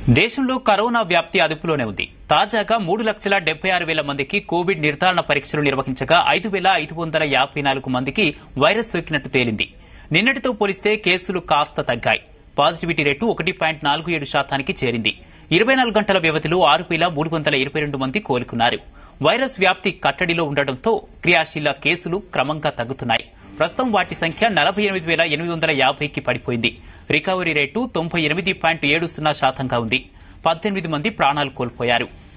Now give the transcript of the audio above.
దేశంలో కరోనా వ్యాప్తి అదుపులోనే ఉంది తాజాగా మూడు లక్షల డెబ్బై ఆరు వేల మందికి కోవిడ్ నిర్ధారణ పరీక్షలు నిర్వహించగా ఐదు వేల ఐదు వందల యాభై నాలుగు మందికి వైరస్ సోకినట్టు తేలింది నిన్నటితో పోలిస్తే కేసులు కాస్త తగ్గాయి పాజిటివిటీ రేటు ఒకటి పాయింట్ నాలుగు ఏడు శాతానికి చేరింది ఇరవై నాలుగు గంటల వ్యవధిలో ఆరు వేల మూడు వందల ఇరవై రెండు మంది కోలుకున్నారు వైరస్ వ్యాప్తి కట్టడిలో ఉండడంతో క్రియాశీల కేసులు క్రమంగా తగ్గుతున్నాయి ప్రస్తుతం వాటి సంఖ్య నలభై ఎనిమిది వేల ఎనిమిది వందల యాభైకి పడిపోయింది రికవరీ రేటు తొంభై ఎనిమిది పాయింట్ ఏడు సున్నా శాతంగా ఉంది పద్దెనిమిది మంది ప్రాణాలు కోల్పోయారు